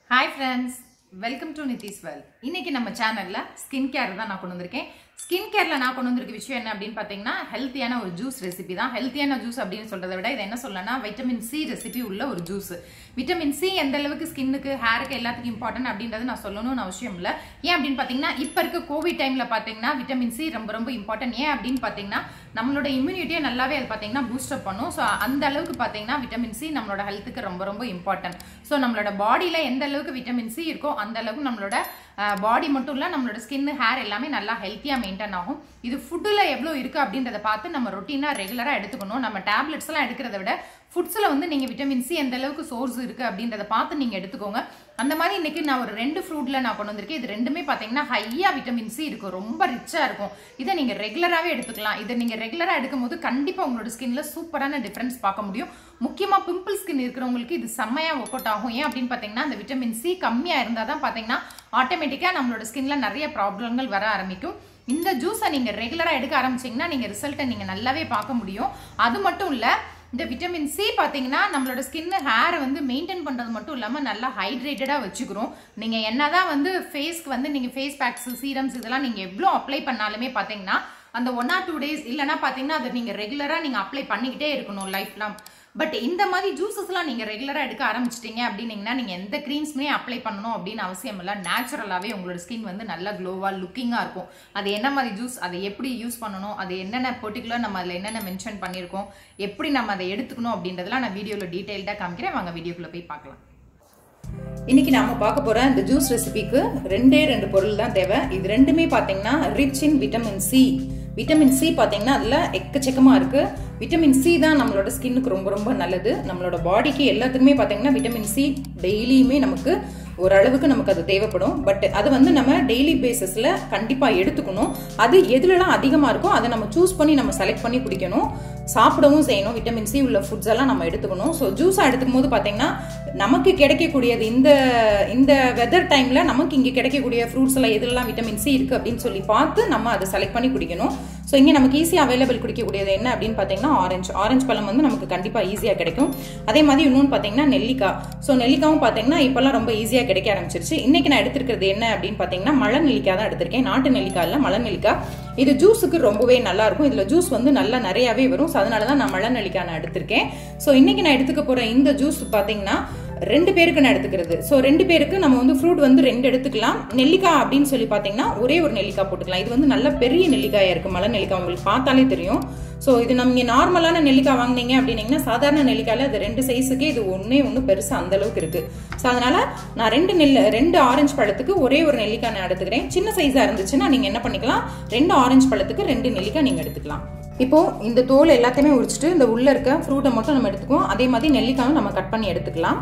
hi friends welcome to Nithis well இன்னைக்கு நம்ம சேனல்ல ஸ்கின் கேர் தான் நான் கொண்டு வந்திருக்கேன் ஸ்கின் கேர்ல நான் கொண்டு வந்திருக்க விஷயம் என்ன அப்படின்னு பார்த்தீங்கன்னா ஹெல்த்தியான ஒரு ஜூஸ் ரெசிபி தான் ஹெல்த்தியான ஜூஸ் அப்படின்னு சொல்றதை விட இதை என்ன சொல்லனா வைட்டமின் சி ரெசிபி உள்ள ஒரு ஜூஸ் விட்டமின் சி எந்த அளவுக்கு ஸ்கின்னுக்கு ஹேருக்கு எல்லாத்துக்கும் இம்பார்ட்டன்ட் அப்படின்றது நான் சொல்லணும்னு அவசியம் இல்லை ஏன் அப்படின்னு பார்த்தீங்கன்னா இப்போ இருக்க கோவிட் டைம்ல பார்த்தீங்கன்னா விட்டமின் சி ரொம்ப ரொம்ப இம்பார்ட்டன்ட் ஏன் அப்படின்னு பார்த்தீங்கன்னா நம்மளோட இம்யூனிட்டியை நல்லாவே அது பார்த்தீங்கன்னா பூஸ்டப் பண்ணும் ஸோ அந்த அளவுக்கு பார்த்தீங்கன்னா விட்டமின் சி நம்மளோட ஹெல்த்துக்கு ரொம்ப ரொம்ப இம்பார்ட்டன்ட் ஸோ நம்மளோட பாடியில் எந்த அளவுக்கு விட்டமின் சி இருக்கோ அந்த அளவுக்கு நம்மளோட பாடி மட்டும் இல்லை நம்மளோட ஸ்கின் ஹேர் எல்லாமே நல்லா ஹெல்த்தியாக மெயின்டைன் ஆகும் இது ஃபுட்டில் எவ்வளோ இருக்குது அப்படின்றத பார்த்து நம்ம ரொட்டீனாக ரெகுலராக எடுத்துக்கணும் நம்ம டேப்லெட்ஸ் எல்லாம் எடுக்கிறத விட ஃபுட்ஸில் வந்து நீங்கள் விட்டமின் சி எந்த அளவுக்கு சோர்ஸ் இருக்குது அப்படின்றத பார்த்து நீங்கள் எடுத்துக்கோங்க அந்த மாதிரி இன்னைக்கு நான் ஒரு ரெண்டு ஃப்ரூட்டில் நான் கொண்டு வந்திருக்கேன் இது ரெண்டுமே பார்த்தீங்கன்னா ஹையாக விட்டமின் சி இருக்கும் ரொம்ப ரிச்சாக இருக்கும் இதை நீங்கள் ரெகுலராகவே எடுத்துக்கலாம் இதை நீங்கள் ரெகுலராக எடுக்கும் போது கண்டிப்பாக உங்களோட ஸ்கின்ல சூப்பரான டிஃப்ரென்ஸ் பார்க்க முடியும் முக்கியமாக பிம்பிள் ஸ்கின் இருக்கிறவங்களுக்கு இது செம்மையாக ஒர்க் அவுட் ஆகும் ஏன் அப்படின்னு பார்த்தீங்கன்னா அந்த விட்டமின் சி கம்மியாக இருந்தால் தான் பார்த்தீங்கன்னா ஆட்டோமேட்டிக்காக நம்மளோட ஸ்கின்ல நிறைய ப்ராப்ளங்கள் வர ஆரம்பிக்கும் இந்த ஜூஸை நீங்கள் ரெகுலராக எடுக்க ஆரம்பிச்சிங்கன்னா நீங்கள் ரிசல்ட்டை நீங்கள் நல்லாவே பார்க்க முடியும் அது மட்டும் இல்லை இந்த விட்டமின் சி பார்த்தீங்கன்னா நம்மளோட ஸ்கின் ஹேரை வந்து மெயின்டைன் பண்ணுறது மட்டும் இல்லாமல் நல்லா ஹைட்ரேட்டடாக வச்சுக்கிறோம் நீங்கள் என்னதான் வந்து ஃபேஸ்க்கு வந்து நீங்கள் ஃபேஸ் பேக்ஸ் சீரம்ஸ் இதெல்லாம் நீங்கள் எவ்வளோ அப்ளை பண்ணாலுமே பார்த்தீங்கன்னா அந்த ஒன் ஆர் டூ டேஸ் இல்லைனா பார்த்தீங்கன்னா அதை நீங்கள் ரெகுலராக நீங்கள் அப்ளை பண்ணிக்கிட்டே இருக்கணும் லைஃப் லாங் பட் இந்த மாதிரி ஜூஸஸ்லாம் நீங்கள் ரெகுலராக எடுக்க ஆரம்பிச்சிட்டிங்க அப்படின்னீங்கன்னா நீங்கள் எந்த க்ரீம்ஸுமே அப்ளை பண்ணணும் அப்படின்னு அவசியம் இல்லை நேச்சுரலாகவே உங்களோட ஸ்கின் வந்து நல்லா க்ளோவாக லுக்கிங்காக இருக்கும் அது என்ன மாதிரி ஜூஸ் அதை எப்படி யூஸ் பண்ணணும் அது என்னென்ன பர்டிகுலர் நம்ம அதில் என்னென்ன மென்ஷன் பண்ணியிருக்கோம் எப்படி நம்ம அதை எடுத்துக்கணும் அப்படின்றதெல்லாம் நான் வீடியோவில் டீட்டெயில்டாக காமிக்கிறேன் வாங்க வீடியோக்குள்ளே போய் பார்க்கலாம் இன்னைக்கு நாம பார்க்க போற இந்த ஜூஸ் ரெசிபிக்கு ரெண்டே ரெண்டு பொருள் தான் தேவை இது ரெண்டுமே பாத்தீங்கன்னா rich in vitamin C vitamin C பார்த்தீங்கன்னா அதில் எக்கச்சக்கமாக இருக்குது விட்டமின் சி தான் நம்மளோட ஸ்கின்னுக்கு ரொம்ப ரொம்ப நல்லது நம்மளோட பாடிக்கு எல்லாத்துக்குமே பார்த்தீங்கன்னா விட்டமின் சி டெய்லியுமே நமக்கு ஓரளவுக்கு நமக்கு அது தேவைப்படும் பட் அது வந்து நம்ம டெய்லி பேசிஸில் கண்டிப்பாக எடுத்துக்கணும் அது எதுலலாம் அதிகமாக இருக்கோ அதை நம்ம சூஸ் பண்ணி நம்ம செலக்ட் பண்ணி குடிக்கணும் சாப்பிடவும் செய்யணும் விட்டமின் சி உள்ள ஃபுட்ஸ் எல்லாம் நம்ம எடுத்துக்கணும் ஸோ ஜூஸாக எடுத்துக்கும் போது பார்த்தீங்கன்னா நமக்கு கிடைக்கக்கூடியது இந்த இந்த வெதர் டைமில் நமக்கு இங்கே கிடைக்கக்கூடிய ஃப்ரூட்ஸ் எல்லாம் எதுலலாம் விட்டமின் சி இருக்குது அப்படின்னு சொல்லி பார்த்து நம்ம அதை செலக்ட் பண்ணி குடிக்கணும் ஸோ இங்கே நமக்கு ஈஸியாக அவைலபிள் குடிக்கக்கூடியது என்ன அப்படின்னு பார்த்தீங்கன்னா ஆரஞ்சு ஆரஞ்சு பழம் வந்து நமக்கு கண்டிப்பாக ஈஸியாக கிடைக்கும் அதே மாதிரி இன்னொன்று பார்த்தீங்கன்னா நெல்லிக்காய் ஸோ நெல்லிக்காவும் பார்த்தீங்கன்னா இப்போல்லாம் ரொம்ப ஈஸியாக கிடைக்க ஆரம்பிச்சிருச்சு இன்னைக்கு நான் எடுத்திருக்கிறது என்ன அப்படின்னு பார்த்தீங்கன்னா மலை நெல்லிக்காய் தான் எடுத்திருக்கேன் நாட்டு நெல்லிக்காய் இல்லை மலை நெல்லிக்காய் இது ஜூஸுக்கு ரொம்பவே நல்லா இருக்கும் இதில் ஜூஸ் வந்து நல்லா நிறையாவே வரும் ஸோ அதனால தான் நான் மலை நெல்லிக்காய் நான் எடுத்திருக்கேன் ஸோ இன்னைக்கு நான் எடுத்துக்க போகிற இந்த ஜூஸ் பார்த்தீங்கன்னா ரெண்டு பேருக்கு நான் எடுத்துக்கிறது ஸோ ரெண்டு பேருக்கு நம்ம வந்து ஃப்ரூட் வந்து ரெண்டு எடுத்துக்கலாம் நெல்லிக்காய் அப்படின்னு சொல்லி பார்த்தீங்கன்னா ஒரே ஒரு நெல்லிக்காய் போட்டுக்கலாம் இது வந்து நல்ல பெரிய நெல்லிக்காயா இருக்கு மலை நெல்லிக்காய் உங்களுக்கு பார்த்தாலே தெரியும் ஸோ இது நம்ம நார்மலான நெல்லிக்காய் வாங்கினீங்க அப்படின்னீங்கன்னா சாதாரண நெல்லிக்காயில் அது ரெண்டு சைஸுக்கே இது ஒன்றே ஒன்று பெருசு அந்த அளவுக்கு இருக்கு ஸோ அதனால நான் ரெண்டு நெல் ரெண்டு ஆரஞ்சு பழத்துக்கு ஒரே ஒரு நெல்லிக்காய் நான் எடுத்துக்கிறேன் சின்ன சைஸாக இருந்துச்சுன்னா நீங்கள் என்ன பண்ணிக்கலாம் ரெண்டு ஆரஞ்சு பழத்துக்கு ரெண்டு நெல்லிக்காய் நீங்கள் எடுத்துக்கலாம் இப்போ இந்த தோல் எல்லாத்தையுமே உரிச்சிட்டு இந்த உள்ள இருக்க ஃப்ரூட்டை மட்டும் நம்ம எடுத்துக்குவோம் அதே மாதிரி நெல்லிக்காயும் நம்ம கட் பண்ணி எடுத்துக்கலாம்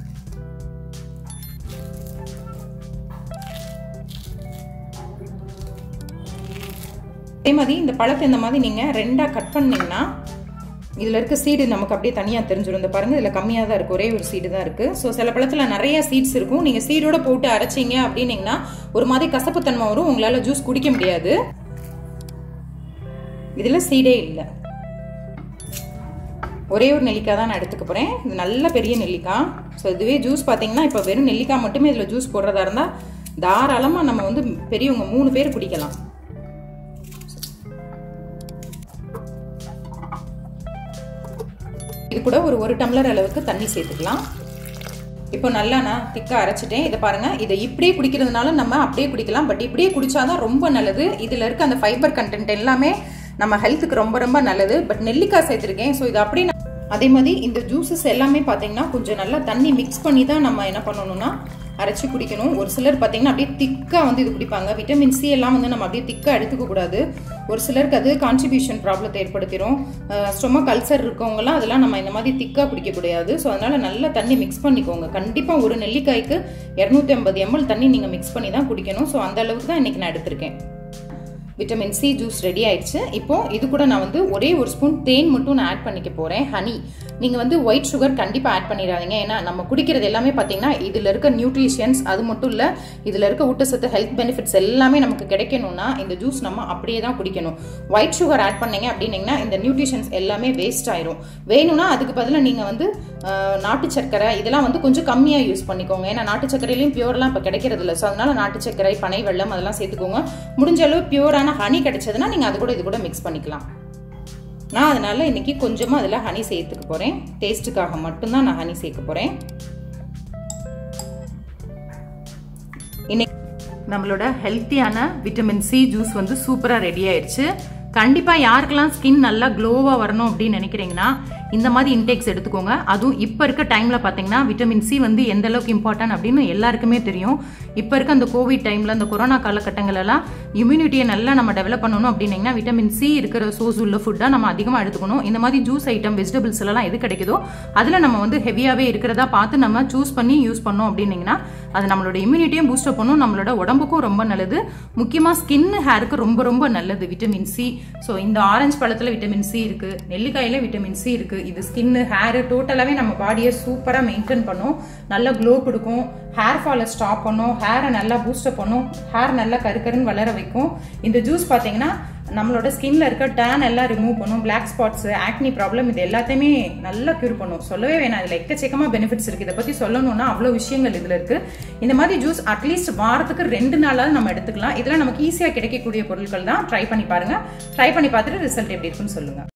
அதே மாதிரி இந்த பழத்தை இந்த மாதிரி நீங்கள் ரெண்டாக கட் பண்ணிங்கன்னா இதில் இருக்க சீடு நமக்கு அப்படியே தனியாக தெரிஞ்சிடும் இந்த பாருங்கள் இதில் கம்மியாக தான் இருக்குது ஒரே ஒரு சீடு தான் இருக்குது ஸோ சில பழத்தில் நிறைய சீட்ஸ் இருக்கும் நீங்கள் சீடோட போட்டு அரைச்சிங்க அப்படின்னீங்கன்னா ஒரு மாதிரி கசப்புத்தன்மை வரும் உங்களால் ஜூஸ் குடிக்க முடியாது இதில் சீடே இல்லை ஒரே ஒரு நெல்லிக்காய் தான் நான் எடுத்துக்க போகிறேன் இது நல்ல பெரிய நெல்லிக்காய் ஸோ இதுவே ஜூஸ் பார்த்தீங்கன்னா இப்போ வெறும் நெல்லிக்காய் மட்டுமே இதில் ஜூஸ் போடுறதா இருந்தால் தாராளமாக நம்ம வந்து பெரியவங்க மூணு பேர் குடிக்கலாம் இது கூட ஒரு ஒரு டம்ளர் அளவுக்கு தண்ணி சேர்த்துக்கலாம் இப்போ நல்லா நான் திக்காக அரைச்சிட்டேன் இதை பாருங்கள் இதை இப்படியே குடிக்கிறதுனால நம்ம அப்படியே குடிக்கலாம் பட் இப்படியே குடிச்சாதான் ரொம்ப நல்லது இதில் இருக்க அந்த ஃபைபர் கண்டென்ட் எல்லாமே நம்ம ஹெல்த்துக்கு ரொம்ப ரொம்ப நல்லது பட் நெல்லிக்காய் சேர்த்துருக்கேன் ஸோ இது அப்படியே அதே மாதிரி இந்த ஜூஸஸ் எல்லாமே பார்த்தீங்கன்னா கொஞ்சம் நல்லா தண்ணி மிக்ஸ் பண்ணி தான் நம்ம என்ன பண்ணணும்னா அரைச்சி குடிக்கணும் ஒரு சிலர் பார்த்தீங்கன்னா அப்படியே திக்காக வந்து இது குடிப்பாங்க விட்டமின் சி எல்லாம் வந்து நம்ம அப்படியே திக்காக எடுத்துக்க கூடாது ஒரு சிலருக்கு அது கான்ட்ரிபியூஷன் ப்ராப்ளத்தை ஏற்படுத்திடும் ஸ்டொமக் அல்சர் இருக்கவங்கலாம் அதெல்லாம் நம்ம இந்த மாதிரி திக்காக குடிக்கக்கூடாது ஸோ அதனால் நல்லா தண்ணி மிக்ஸ் பண்ணிக்கோங்க கண்டிப்பாக ஒரு நெல்லிக்காய்க்கு இரநூத்தி ஐம்பது எம்எல் தண்ணி நீங்கள் மிக்ஸ் பண்ணி தான் குடிக்கணும் ஸோ அந்த அளவுக்கு தான் இன்றைக்கி நான் எடுத்திருக்கேன் விட்டமின் சி ஜூஸ் ரெடி ஆயிடுச்சு இப்போ இது கூட நான் வந்து ஒரே ஒரு ஸ்பூன் தேன் மட்டும் நான் ஆட் பண்ணிக்க போகிறேன் ஹனி நீங்கள் வந்து ஒயிட் சுகர் கண்டிப்பாக ஆட் பண்ணிடாதீங்க ஏன்னா நம்ம குடிக்கிறது எல்லாமே பார்த்தீங்கன்னா இதில் இருக்க நியூட்ரிஷியன்ஸ் அது மட்டும் இல்லை இதில் இருக்க ஊட்டச்சத்து ஹெல்த் பெனிஃபிட்ஸ் எல்லாமே நமக்கு கிடைக்கணும்னா இந்த ஜூஸ் நம்ம அப்படியே தான் குடிக்கணும் ஒயிட் சுகர் ஆட் பண்ணீங்க அப்படின்னீங்கன்னா இந்த நியூட்ரிஷன்ஸ் எல்லாமே வேஸ்ட் ஆயிரும் வேணும்னா அதுக்கு பதிலாக நீங்கள் வந்து ஆஹ், நாட்டு சர்க்கரை இதெல்லாம் வந்து கொஞ்சம் கம்மியாக யூஸ் பண்ணிக்கோங்க ஏன்னா நாட்டு சர்க்கரையிலையும் பியூர்லாம் இப்போ கிடைக்கிறது இல்லை ஸோ அதனால நாட்டு சர்க்கரை பனை வெள்ளம் அதெல்லாம் சேர்த்துக்கோங்க முடிஞ்ச அளவு பியூரான ஹனி கிடைச்சதுன்னா நீங்கள் அது கூட இது கூட மிக்ஸ் பண்ணிக்கலாம் நான் அதனால இன்னைக்கு கொஞ்சமாக அதில் ஹனி சேர்த்துக்க போகிறேன் டேஸ்ட்டுக்காக மட்டும்தான் நான் ஹனி சேர்க்க போகிறேன் இன்னைக்கு நம்மளோட ஹெல்த்தியான விட்டமின் சி ஜூஸ் வந்து சூப்பராக ரெடி ஆயிடுச்சு கண்டிப்பாக யாருக்கெல்லாம் ஸ்கின் நல்லா க்ளோவாக வரணும் அப்படின்னு நினைக்கிறீங்கன்னா இந்த மாதிரி இன்டேக்ஸ் எடுத்துக்கோங்க அதுவும் இப்போ இருக்க டைமில் பார்த்தீங்கன்னா விட்டமின் சி வந்து எந்த அளவுக்கு இம்பார்ட்டன்ட் அப்படின்னு எல்லாருக்குமே தெரியும் இப்போ இருக்க அந்த கோவிட் டைமில் அந்த கொரோனா காலகட்டங்களெல்லாம் இம்யூனிட்டியை நல்லா நம்ம டெவலப் பண்ணணும் அப்படின்னீங்கன்னா விட்டமின் சி இருக்கிற சோர்ஸ் உள்ள ஃபுட்டாக நம்ம அதிகமாக எடுத்துக்கணும் இந்த மாதிரி ஜூஸ் ஐட்டம் வெஜிடபிள்ஸ் எல்லாம் எது கிடைக்குதோ அதில் நம்ம வந்து ஹெவியாகவே இருக்கிறதா பார்த்து நம்ம சூஸ் பண்ணி யூஸ் பண்ணோம் அப்படின்னீங்கன்னா அது நம்மளோட இம்யூனிட்டியும் பூஸ்டப் பண்ணும் நம்மளோட உடம்புக்கும் ரொம்ப நல்லது முக்கியமாக ஸ்கின் ஹேருக்கு ரொம்ப ரொம்ப நல்லது விட்டமின் சி ஸோ இந்த ஆரஞ்சு பழத்தில் விட்டமின் சி இருக்கு நெல்லிக்காயில விட்டமின் சி இருக்கு இது ஸ்கின் ஹேர் டோட்டலாகவே நம்ம பாடியை சூப்பராக மெயின்டைன் பண்ணும் நல்லா க்ளோ கொடுக்கும் ஹேர் ஃபாலை ஸ்டாப் பண்ணும் ஹேரை நல்லா பூஸ்டப் பண்ணும் ஹேர் நல்லா கருக்கருன்னு வளர வைக்கும் இந்த ஜூஸ் பார்த்தீங்கன்னா நம்மளோட ஸ்கின்ல இருக்க டேன் எல்லாம் ரிமூவ் பண்ணும் பிளாக் ஸ்பாட்ஸ் ஆக்னி ப்ராப்ளம் இது எல்லாத்தையுமே நல்லா க்யூர் பண்ணும் சொல்லவே வேணாம் இதில் எக்கச்சக்கமா பெனிஃபிட்ஸ் இருக்கு இதை பத்தி சொல்லணும்னா அவ்வளோ விஷயங்கள் இதுல இருக்கு இந்த மாதிரி ஜூஸ் அட்லீஸ்ட் வாரத்துக்கு ரெண்டு நாளாவது நம்ம எடுத்துக்கலாம் இதெல்லாம் நமக்கு ஈஸியாக கிடைக்கக்கூடிய பொருட்கள் தான் ட்ரை பண்ணி பாருங்க ட்ரை பண்ணி பார்த்துட்டு ரிசல்ட் எப்படி இருக்குன்னு சொல்லுங்க